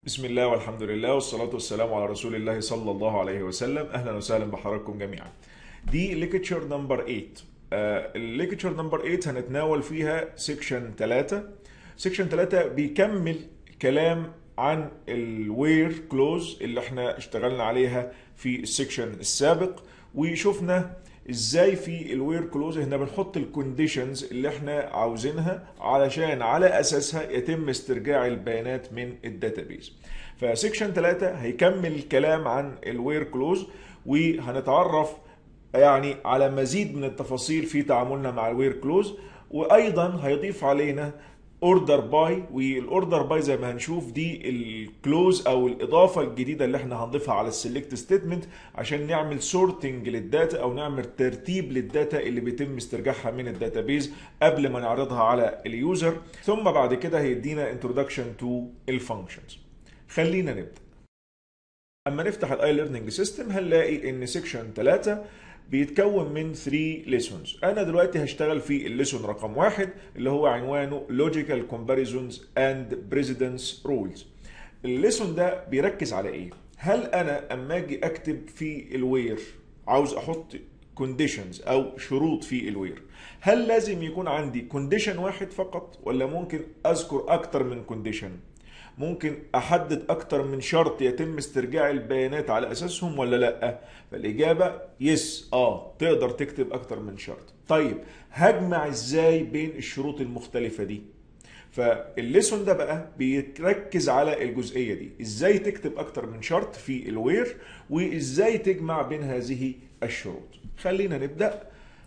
بسم الله والحمد لله والصلاة والسلام على رسول الله صلى الله عليه وسلم أهلا وسهلا بحضراتكم جميعا دي ليكتشر نمبر 8 الليكتشر نمبر 8 هنتناول فيها سيكشن 3 سيكشن 3 بيكمل كلام عن الوير كلوز اللي احنا اشتغلنا عليها في السيكشن السابق وشفنا ازاي في الوير كلوز احنا بنحط الكونديشنز اللي احنا عاوزينها علشان على اساسها يتم استرجاع البيانات من الداتابيز فسيكشن 3 هيكمل الكلام عن الوير كلوز وهنتعرف يعني على مزيد من التفاصيل في تعاملنا مع الوير كلوز وايضا هيضيف علينا اوردر باي والاوردر باي زي ما هنشوف دي الكلوز او الاضافه الجديده اللي احنا هنضيفها على السيلكت ستيتمنت عشان نعمل سورتنج للداتا او نعمل ترتيب للداتا اللي بيتم استرجاعها من الداتابيز قبل ما نعرضها على اليوزر ثم بعد كده هيدينا انترودكشن تو الفانكشنز خلينا نبدا اما نفتح الاي ليرنينج سيستم هنلاقي ان سيكشن 3 بيتكون من 3 ليسونز انا دلوقتي هشتغل في الليسون رقم واحد اللي هو عنوانه Logical Comparisons and Precedence Rules الليسون ده بيركز على ايه هل انا اما اجي اكتب في الوير عاوز احط كونديشنز او شروط في الوير هل لازم يكون عندي كونديشن واحد فقط ولا ممكن اذكر اكتر من كونديشن ممكن احدد اكتر من شرط يتم استرجاع البيانات على اساسهم ولا لا فالاجابه يس اه تقدر تكتب اكتر من شرط طيب هجمع ازاي بين الشروط المختلفه دي فالليسون ده بقى بيركز على الجزئيه دي ازاي تكتب اكتر من شرط في الوير وازاي تجمع بين هذه الشروط خلينا نبدا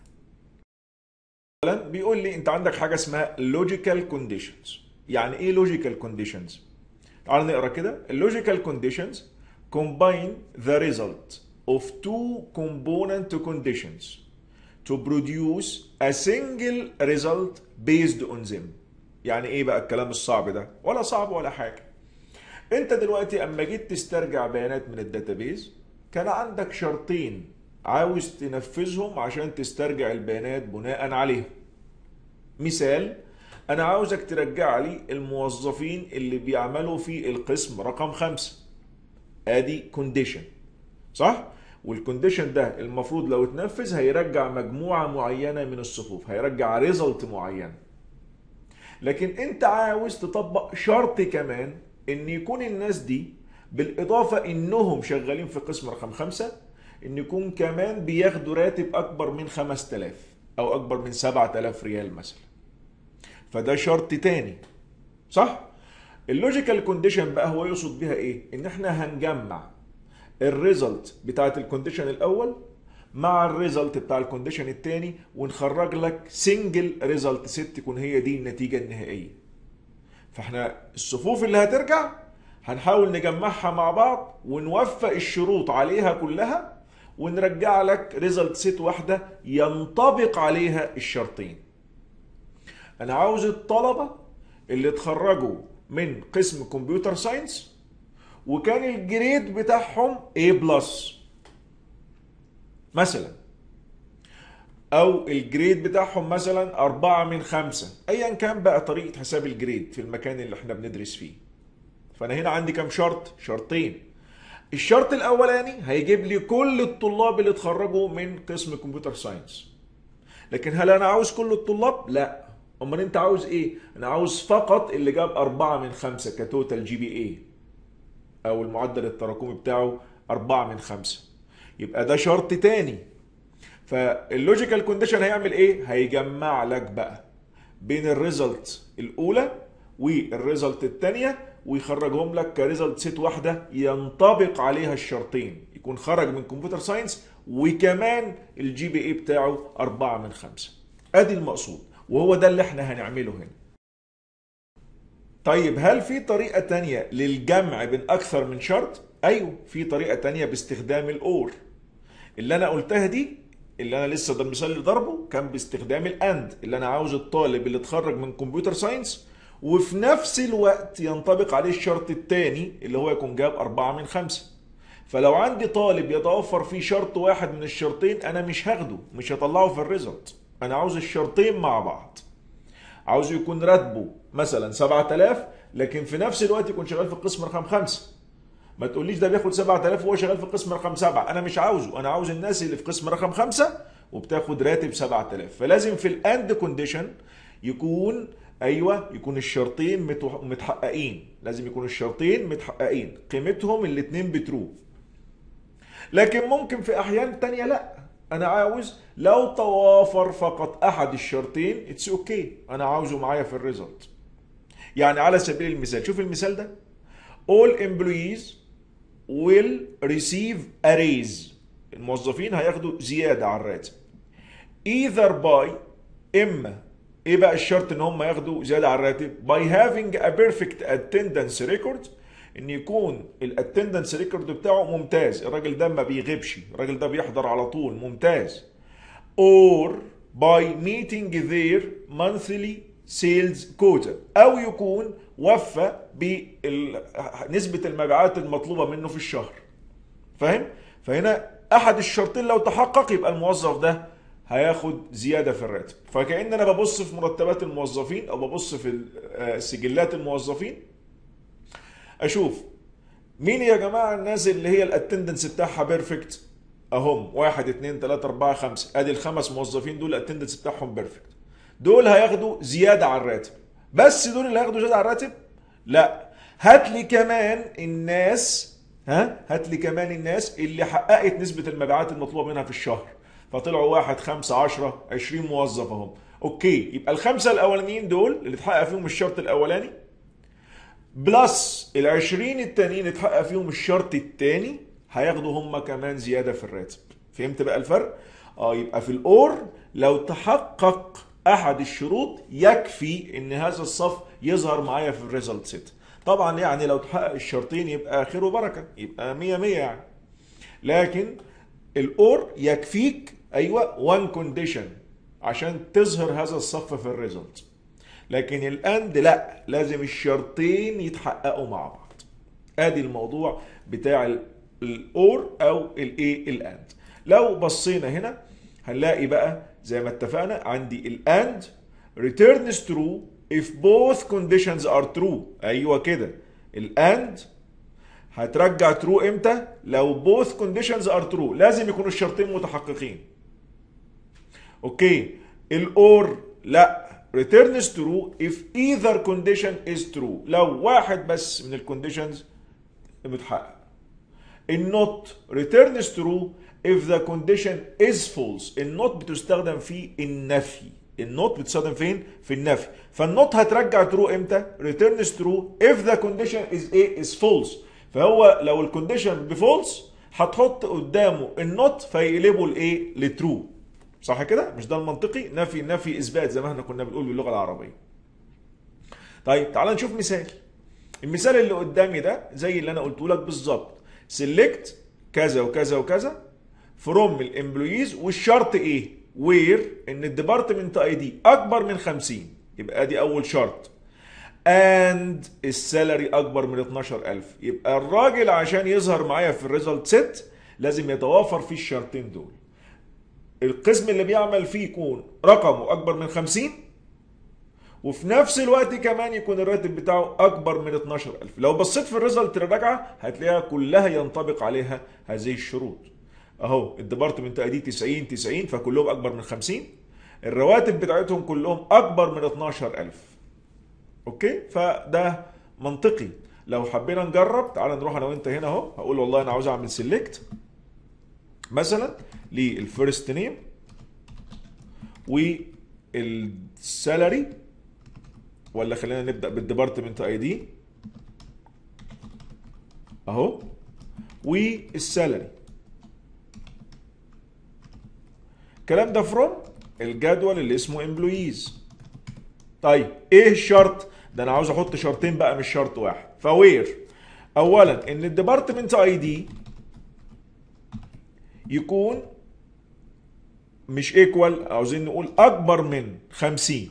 اولا بيقول لي انت عندك حاجه اسمها logical conditions يعني ايه logical conditions تعال نقرا كده اللوجيكال conditions combine the result of two component conditions to produce a single result based on them يعني ايه بقى الكلام الصعب ده ولا صعب ولا حاجه انت دلوقتي اما جيت تسترجع بيانات من الداتابيز كان عندك شرطين عاوز تنفذهم عشان تسترجع البيانات بناء عليهم مثال انا عاوزك ترجع لي الموظفين اللي بيعملوا في القسم رقم خمسة ادي كونديشن صح والكونديشن ده المفروض لو اتنفذ هيرجع مجموعة معينة من الصفوف هيرجع ريزلت معين لكن انت عاوز تطبق شرط كمان ان يكون الناس دي بالاضافة انهم شغالين في قسم رقم خمسة ان يكون كمان بياخدوا راتب اكبر من 5000 او اكبر من 7000 ريال مثلا فده شرط تاني صح اللوجيكال كونديشن بقى هو يقصد بيها ايه ان احنا هنجمع الريزلت بتاعت الكونديشن الاول مع الريزلت بتاع الكونديشن التاني ونخرج لك سنجل ريزلت ست تكون هي دي النتيجه النهائيه فاحنا الصفوف اللي هترجع هنحاول نجمعها مع بعض ونوفق الشروط عليها كلها ونرجع لك ريزلت ست واحده ينطبق عليها الشرطين انا عاوز الطلبه اللي اتخرجوا من قسم كمبيوتر ساينس وكان الجريد بتاعهم A بلس مثلا او الجريد بتاعهم مثلا أربعة من خمسة ايا كان بقى طريقة حساب الجريد في المكان اللي احنا بندرس فيه فانا هنا عندي كام شرط شرطين الشرط الاولاني هيجيب لي كل الطلاب اللي اتخرجوا من قسم كمبيوتر ساينس لكن هل انا عاوز كل الطلاب لا امال انت عاوز ايه انا عاوز فقط اللي جاب أربعة من خمسة كتوتال جي بي اي او المعدل التراكمي بتاعه أربعة من خمسة يبقى ده شرط تاني فاللوجيكال كونديشن هيعمل ايه هيجمع لك بقى بين الريزلت الاولى والريزلت الثانيه ويخرجهم لك كريزلت سيت واحده ينطبق عليها الشرطين يكون خرج من كمبيوتر ساينس وكمان الجي بي اي بتاعه أربعة من خمسة ادي المقصود وهو ده اللي احنا هنعمله هنا طيب هل في طريقة تانية للجمع بين أكثر من شرط؟ أيوه في طريقة تانية باستخدام الأور اللي أنا قلتها دي اللي أنا لسه ده المثال اللي ضربه كان باستخدام الأند اللي أنا عاوز الطالب اللي اتخرج من كمبيوتر ساينس وفي نفس الوقت ينطبق عليه الشرط التاني اللي هو يكون جاب أربعة من خمسة فلو عندي طالب يتوفر فيه شرط واحد من الشرطين أنا مش هاخده مش هطلعه في الريزلت انا عاوز الشرطين مع بعض عاوز يكون راتبه مثلا 7000 لكن في نفس الوقت يكون شغال في القسم رقم خمسة ما تقوليش ده بياخد 7000 وهو شغال في القسم رقم سبعة انا مش عاوزه انا عاوز الناس اللي في قسم رقم خمسة وبتاخد راتب 7000 فلازم في الاند كونديشن يكون ايوه يكون الشرطين متو- متحققين لازم يكون الشرطين متحققين قيمتهم الاتنين بترو لكن ممكن في احيان تانية لا انا عاوز لو توافر فقط احد الشرطين اتس اوكي okay. انا عاوزه معايا في الريزلت يعني على سبيل المثال شوف المثال ده all employees will receive a raise الموظفين هياخدوا زيادة على الراتب either by اما ايه بقى الشرط ان هم ياخدوا زيادة على الراتب by having a perfect attendance record ان يكون الاتندنس ريكورد بتاعه ممتاز الراجل ده ما بيغيبش الراجل ده بيحضر على طول ممتاز or by meeting their monthly sales quota او يكون وفى بنسبة المبيعات المطلوبة منه في الشهر فاهم فهنا احد الشرطين لو تحقق يبقى الموظف ده هياخد زيادة في الراتب فكأن انا ببص في مرتبات الموظفين او ببص في آه، سجلات الموظفين اشوف مين يا جماعه الناس اللي هي الاتندنس بتاعها بيرفكت اهم واحد اتنين تلاته اربعه خمسه ادي الخمس موظفين دول الاتندنس بتاعهم بيرفكت دول هياخدوا زياده على الراتب بس دول اللي هياخدوا زياده على الراتب لا هات لي كمان الناس ها هات لي كمان الناس اللي حققت نسبه المبيعات المطلوبه منها في الشهر فطلعوا واحد خمسة عشرة عشرين موظف اهم اوكي يبقى الخمسة الاولانيين دول اللي اتحقق فيهم الشرط الاولاني بلس ال 20 التانيين اتحقق فيهم الشرط التاني هياخدوا هم كمان زياده في الراتب فهمت بقى الفرق اه يبقى في الاور لو تحقق احد الشروط يكفي ان هذا الصف يظهر معايا في الريزلت سيت طبعا يعني لو تحقق الشرطين يبقى خير وبركه يبقى 100 100 يعني لكن الاور يكفيك ايوه وان كونديشن عشان تظهر هذا الصف في الريزلت لكن الاند لا لازم الشرطين يتحققوا مع بعض ادي الموضوع بتاع الاور او الايه الاند لو بصينا هنا هنلاقي بقى زي ما اتفقنا عندي الاند returns true if both conditions are true ايوه كده الاند هترجع true امتى لو both conditions are true لازم يكونوا الشرطين متحققين اوكي الاور لا returns true if either condition is true لو واحد بس من الكونديشنز متحقق النوت returns true if the condition is false النوت بتستخدم في النفي النوت بتستخدم فين في النفي فالنوت هترجع true امتى returns true if the condition is a is false فهو لو الكونديشن بفولس هتحط قدامه النوت فيقلبه لايه لترو صح كده مش ده المنطقي نفي نفي اثبات زي ما احنا كنا بنقول باللغه العربيه طيب تعال نشوف مثال المثال اللي قدامي ده زي اللي انا قلته لك بالظبط سيلكت كذا وكذا وكذا فروم الامبلويز والشرط ايه وير ان الديبارتمنت اي دي اكبر من 50 يبقى دي اول شرط اند السالري اكبر من 12000 يبقى الراجل عشان يظهر معايا في الريزلت سيت لازم يتوافر فيه الشرطين دول القسم اللي بيعمل فيه يكون رقمه اكبر من 50 وفي نفس الوقت كمان يكون الراتب بتاعه اكبر من 12000 لو بصيت في الريزلت الراجعه هتلاقيها كلها ينطبق عليها هذه الشروط اهو الديبارتمنت اي دي 90 90 فكلهم اكبر من 50 الرواتب بتاعتهم كلهم اكبر من 12000 اوكي فده منطقي لو حبينا نجرب تعال نروح انا وانت هنا اهو هقول والله انا عاوز اعمل سيلكت مثلا للفيرست نيم والسالري ولا خلينا نبدا بالديبارتمنت اي دي اهو والسالري الكلام ده فروم الجدول اللي اسمه امبلويز طيب ايه الشرط ده انا عاوز احط شرطين بقى مش شرط واحد فوير اولا ان الديبارتمنت اي دي يكون مش ايكوال عاوزين نقول اكبر من 50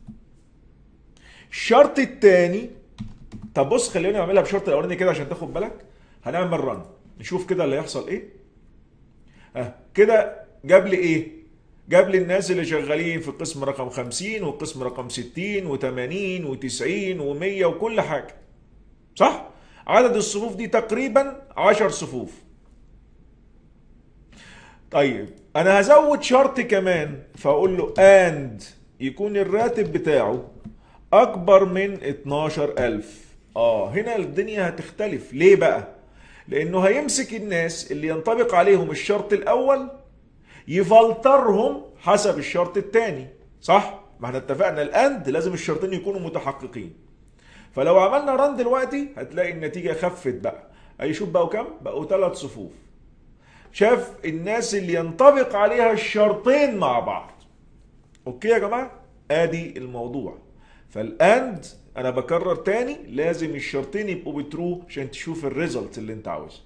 الشرط الثاني طب بص خلينا نعملها بشرط الاولاني كده عشان تاخد بالك هنعمل رن نشوف كده اللي هيحصل ايه اه كده جاب لي ايه جاب لي الناس اللي شغالين في القسم رقم 50 والقسم رقم 60 و80 و90 و100 وكل حاجه صح عدد الصفوف دي تقريبا 10 صفوف طيب انا هزود شرط كمان فاقول له اند يكون الراتب بتاعه اكبر من 12000 اه هنا الدنيا هتختلف ليه بقى لانه هيمسك الناس اللي ينطبق عليهم الشرط الاول يفلترهم حسب الشرط الثاني صح ما احنا اتفقنا الاند لازم الشرطين يكونوا متحققين فلو عملنا ران دلوقتي هتلاقي النتيجه خفت بقى اي شوف بقوا كام بقوا ثلاث صفوف شاف الناس اللي ينطبق عليها الشرطين مع بعض اوكي يا جماعه ادي الموضوع فالاند انا بكرر تاني لازم الشرطين يبقوا بترو عشان تشوف الريزلت اللي انت عاوزها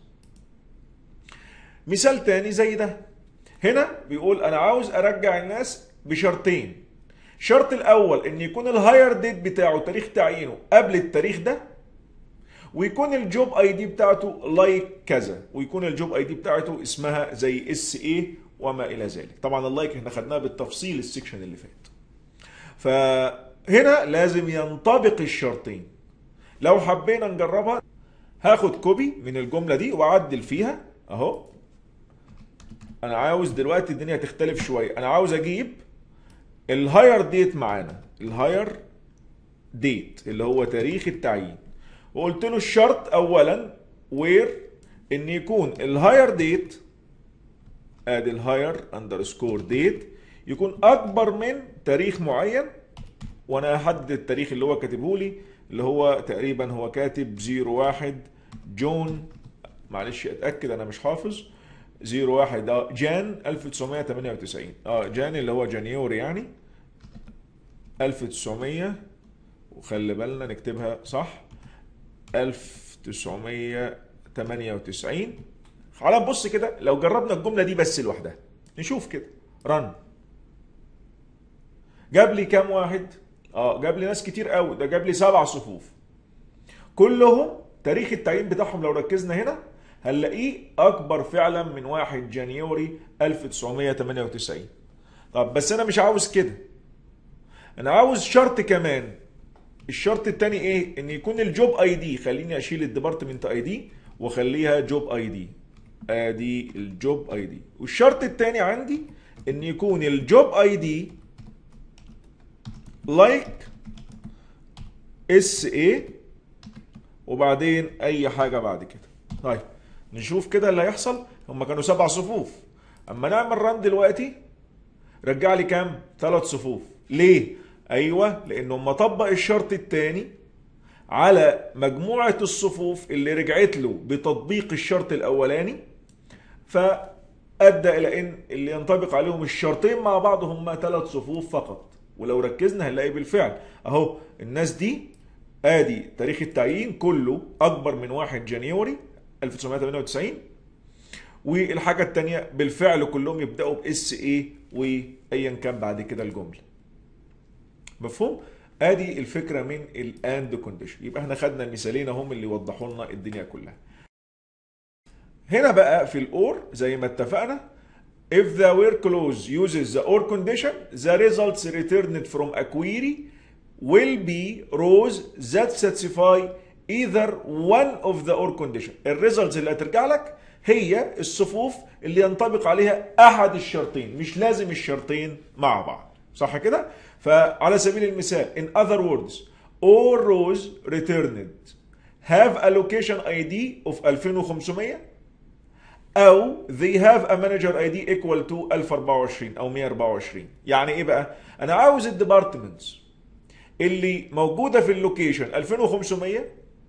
مثال تاني زي ده هنا بيقول انا عاوز ارجع الناس بشرطين الشرط الاول ان يكون الهاير ديت بتاعه تاريخ تعيينه قبل التاريخ ده ويكون الجوب اي دي بتاعته لايك كذا ويكون الجوب اي دي بتاعته اسمها زي اس اي وما الى ذلك طبعا اللايك احنا خدناها بالتفصيل السكشن اللي فات فهنا لازم ينطبق الشرطين لو حبينا نجربها هاخد كوبي من الجمله دي واعدل فيها اهو انا عاوز دلوقتي الدنيا تختلف شويه انا عاوز اجيب الهاير ديت معانا الهاير ديت اللي هو تاريخ التعيين وقلت له الشرط اولا وير ان يكون الهاير ديت ادي الهاير اندرسكور ديت يكون اكبر من تاريخ معين وانا هحدد التاريخ اللي هو كاتبه لي اللي هو تقريبا هو كاتب 01 جون معلش اتاكد انا مش حافظ 01 اه جان 1998 اه جان اللي هو جانيوري يعني 1900 وخلي بالنا نكتبها صح 1998 تعالى نبص كده لو جربنا الجمله دي بس لوحدها نشوف كده رن جاب لي كام واحد اه جاب لي ناس كتير قوي ده جاب لي سبع صفوف كلهم تاريخ التعيين بتاعهم لو ركزنا هنا هنلاقيه اكبر فعلا من 1 جانيوري 1998 طب بس انا مش عاوز كده انا عاوز شرط كمان الشرط التاني ايه ان يكون الجوب اي دي خليني اشيل الديبارتمنت اي دي واخليها جوب اي دي ادي الجوب اي دي والشرط التاني عندي ان يكون الجوب اي دي لايك اس اي وبعدين اي حاجه بعد كده طيب نشوف كده اللي هيحصل هم كانوا سبع صفوف اما نعمل رن دلوقتي رجع لي كام ثلاث صفوف ليه ايوه لانه ما طبق الشرط الثاني على مجموعه الصفوف اللي رجعت له بتطبيق الشرط الاولاني فادى الى ان اللي ينطبق عليهم الشرطين مع بعض هم ثلاث صفوف فقط ولو ركزنا هنلاقي بالفعل اهو الناس دي ادي تاريخ التعيين كله اكبر من 1 جانيوري 1998 والحاجه الثانيه بالفعل كلهم يبداوا باس اي وايا كان بعد كده الجمله مفهوم ادي الفكره من الاند كونديشن يبقى احنا خدنا المثالين هم اللي يوضحوا لنا الدنيا كلها هنا بقى في الاور زي ما اتفقنا if the where clause uses the or condition the results returned from a query will be rows that satisfy either one of the or condition الريزلتس اللي هترجع لك هي الصفوف اللي ينطبق عليها احد الشرطين مش لازم الشرطين مع بعض صح كده فعلى سبيل المثال in other words all rows returned have a location ID of 2500 او they have a manager ID equal to 1024 او 124 يعني ايه بقى انا عاوز الديبارتمنتس اللي موجوده في اللوكيشن 2500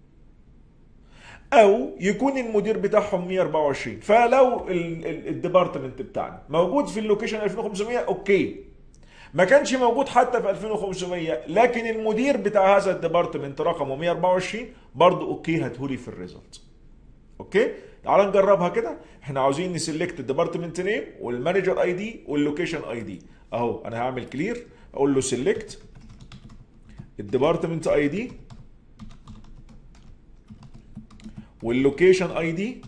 او يكون المدير بتاعهم 124 فلو الديبارتمنت بتاعنا موجود في اللوكيشن 2500 اوكي ما كانش موجود حتى في 2500 لكن المدير بتاع هذا الديبارتمنت رقمه 124 برضه اوكي هاتهولي في الريزلت اوكي تعال نجربها كده احنا عاوزين نسلكت الديبارتمنت نيم والمانجر اي دي واللوكيشن اي دي اهو انا هعمل كلير اقول له سيلكت الديبارتمنت اي دي واللوكيشن اي دي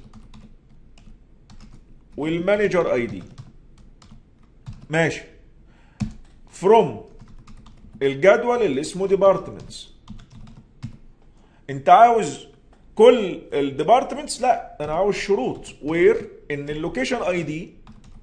والمانجر اي دي ماشي فروم الجدول اللي اسمه ديبارتمنتس انت عاوز كل الديبارتمنتس لا انا عاوز شروط وير ان اللوكيشن اي دي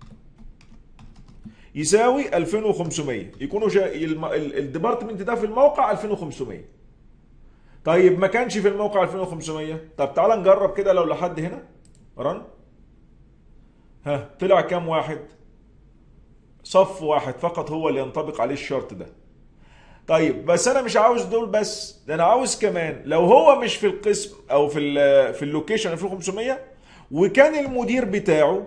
يساوي 2500 يكونوا شا... الم... الديبارتمنت ده في الموقع 2500 طيب ما كانش في الموقع 2500 طب تعال نجرب كده لو لحد هنا رن ها طلع كام واحد صف واحد فقط هو اللي ينطبق عليه الشرط ده طيب بس انا مش عاوز دول بس ده انا عاوز كمان لو هو مش في القسم او في ال في اللوكيشن 2500 وكان المدير بتاعه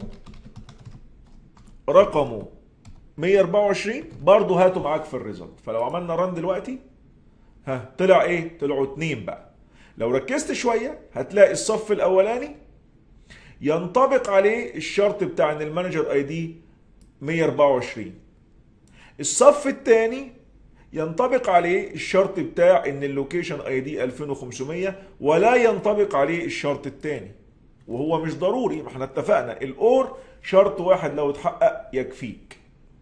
رقمه 124 برضه هاته معاك في الريزلت فلو عملنا ران دلوقتي ها طلع ايه طلعوا اتنين بقى لو ركزت شويه هتلاقي الصف الاولاني ينطبق عليه الشرط بتاع ان المانجر اي دي 124 الصف الثاني ينطبق عليه الشرط بتاع ان اللوكيشن اي دي 2500 ولا ينطبق عليه الشرط الثاني وهو مش ضروري ما احنا اتفقنا الاور شرط واحد لو اتحقق يكفيك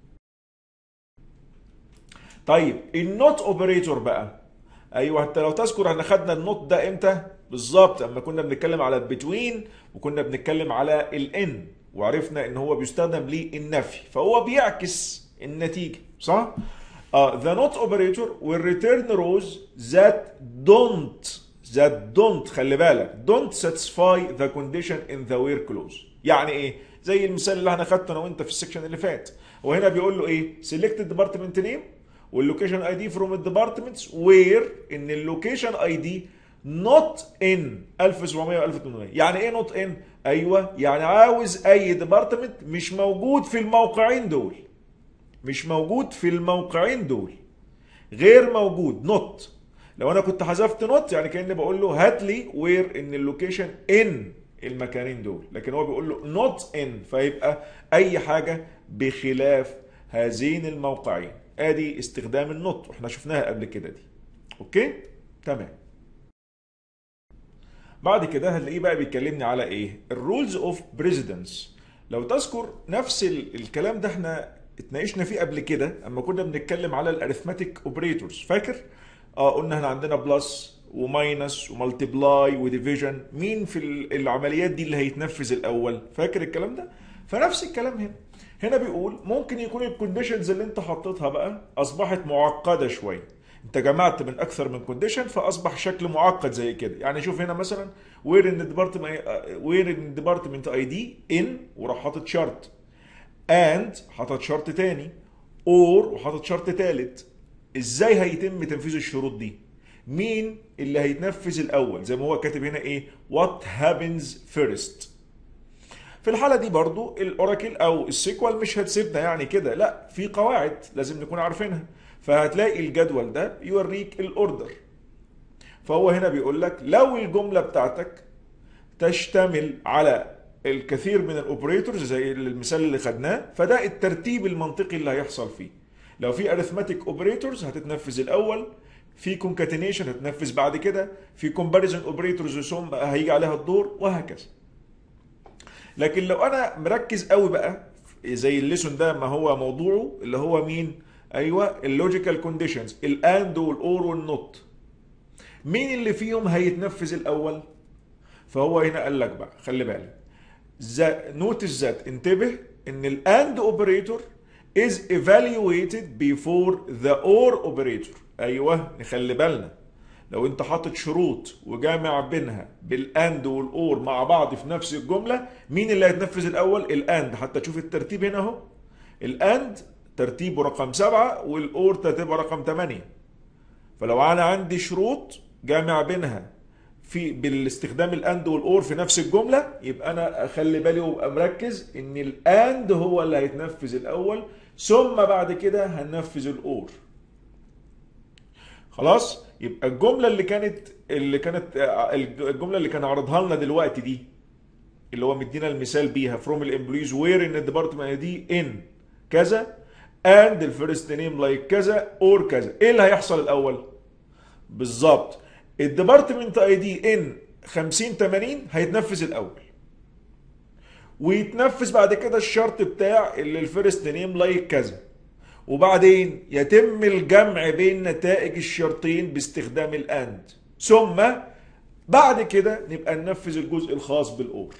طيب النوت اوبريتور بقى ايوه حتى لو تذكر احنا خدنا النوت ده امتى بالظبط اما كنا بنتكلم على البتوين وكنا بنتكلم على الان وعرفنا ان هو بيستخدم للنفي فهو بيعكس النتيجه صح uh, the not operator will return rows that don't that don't خلي بالك don't satisfy the condition in the where clause يعني ايه زي المثال اللي احنا خدته انا وانت في السكشن اللي فات وهنا بيقول له ايه select the department name واللوكيشن اي دي فروم الديبارتمنتس وير ان اللوكيشن اي دي نوت ان 1700 و 1800 يعني ايه نوت ان ايوه يعني عاوز اي ديبارتمنت مش موجود في الموقعين دول مش موجود في الموقعين دول غير موجود نوت لو انا كنت حذفت نوت يعني كاني بقول له هات لي وير ان اللوكيشن ان المكانين دول لكن هو بيقول له نوت ان فيبقى اي حاجه بخلاف هذين الموقعين ادي استخدام النوت واحنا شفناها قبل كده دي اوكي تمام بعد كده هنلاقيه بقى بيكلمني على ايه الرولز اوف بريزيدنس لو تذكر نفس الكلام ده احنا اتناقشنا فيه قبل كده اما كنا بنتكلم على الاريثماتيك اوبريتورز فاكر اه قلنا احنا عندنا بلس وماينس ومالتيبلاي وديفيجن مين في العمليات دي اللي هيتنفذ الاول فاكر الكلام ده فنفس الكلام هنا هنا بيقول ممكن يكون الكونديشنز اللي انت حطيتها بقى اصبحت معقده شويه انت جمعت من اكثر من كونديشن فاصبح شكل معقد زي كده يعني شوف هنا مثلا وير ان ديبارتمنت وير ان ديبارتمنت اي دي ان وراح حاطط شرط اند حاطط شرط تاني اور وحاطط شرط تالت ازاي هيتم تنفيذ الشروط دي مين اللي هيتنفذ الاول زي ما هو كاتب هنا ايه what happens first في الحاله دي برضو الاوراكل او السيكوال مش هتسيبنا يعني كده لا في قواعد لازم نكون عارفينها فهتلاقي الجدول ده يوريك الاوردر فهو هنا بيقول لك لو الجمله بتاعتك تشتمل على الكثير من الاوبريتورز زي المثال اللي خدناه فده الترتيب المنطقي اللي هيحصل فيه لو في اريثماتيك اوبريتورز هتتنفذ الاول في كونكاتينيشن هتنفذ بعد كده في كومباريزون اوبريتورز ثم هيجي عليها الدور وهكذا لكن لو انا مركز قوي بقى زي الليسون ده ما هو موضوعه اللي هو مين ايوه اللوجيكال كونديشنز الاند والاور والنوت مين اللي فيهم هيتنفذ الاول فهو هنا قال لك بقى خلي بالك نوتس ذات انتبه ان الاند اوبريتور is evaluated before the or operator ايوه نخلي بالنا لو انت حاطط شروط وجامع بينها بالاند والاور مع بعض في نفس الجمله مين اللي هيتنفذ الاول الاند حتى تشوف الترتيب هنا اهو الاند ترتيبه رقم سبعة والاور ترتيبه رقم ثمانية فلو انا عندي شروط جامع بينها في بالاستخدام الاند والاور في نفس الجمله يبقى انا اخلي بالي وابقى مركز ان الاند هو اللي هيتنفذ الاول ثم بعد كده هننفذ الاور خلاص يبقى الجمله اللي كانت اللي كانت الجمله اللي كان عرضها لنا دلوقتي دي اللي هو مدينا المثال بيها فروم الامبلويز وير ان الديبارتمنت دي ان كذا اند الفيرست نيم لايك كذا اور كذا ايه اللي هيحصل الاول بالظبط الديبارتمنت اي دي ان 50 80 هيتنفذ الاول ويتنفذ بعد كده الشرط بتاع اللي الفيرست نيم لايك كذا وبعدين يتم الجمع بين نتائج الشرطين باستخدام الاند ثم بعد كده نبقى ننفذ الجزء الخاص بالاور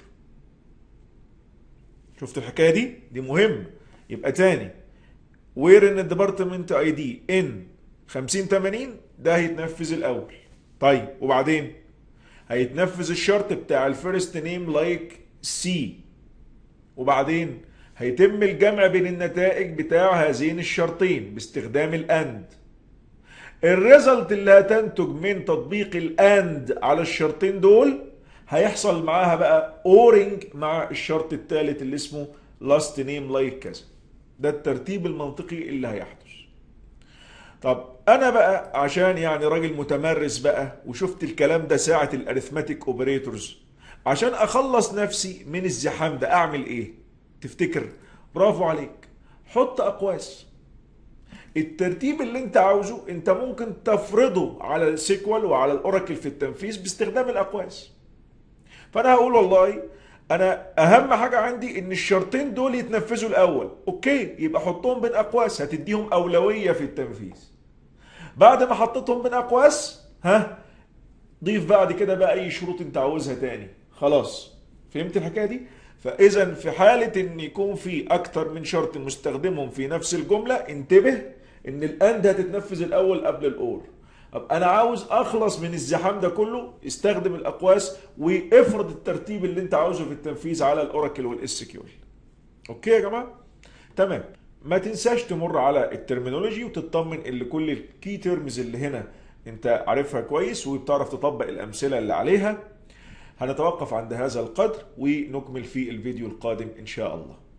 شفت الحكايه دي دي مهمه يبقى تاني وير ان الديبارتمنت اي دي ان 5080 ده هيتنفذ الاول طيب وبعدين هيتنفذ الشرط بتاع الفيرست نيم لايك سي وبعدين هيتم الجمع بين النتائج بتاع هذين الشرطين باستخدام الاند الريزلت اللي هتنتج من تطبيق الاند على الشرطين دول هيحصل معاها بقى اورنج مع الشرط الثالث اللي اسمه لاست نيم لايك كذا ده الترتيب المنطقي اللي هيحدث طب انا بقى عشان يعني راجل متمرس بقى وشفت الكلام ده ساعة الاريثماتيك اوبريتورز عشان اخلص نفسي من الزحام ده اعمل ايه تفتكر برافو عليك حط اقواس الترتيب اللي انت عاوزه انت ممكن تفرضه على السيكوال وعلى الاوراكل في التنفيذ باستخدام الاقواس فانا هقول والله انا اهم حاجه عندي ان الشرطين دول يتنفذوا الاول اوكي يبقى حطهم بين اقواس هتديهم اولويه في التنفيذ بعد ما حطيتهم بين اقواس ها ضيف بعد كده بقى اي شروط انت عاوزها تاني خلاص فهمت الحكايه دي فاذا في حاله ان يكون في اكتر من شرط مستخدمهم في نفس الجمله انتبه ان الاند هتتنفذ الاول قبل الاور طب انا عاوز اخلص من الزحام ده كله استخدم الاقواس وافرض الترتيب اللي انت عاوزه في التنفيذ على الاوراكل والاس كيو اوكي يا جماعه تمام ما تنساش تمر على الترمينولوجي وتطمن ان كل الكي تيرمز اللي هنا انت عارفها كويس وبتعرف تطبق الامثله اللي عليها هنتوقف عند هذا القدر ونكمل في الفيديو القادم ان شاء الله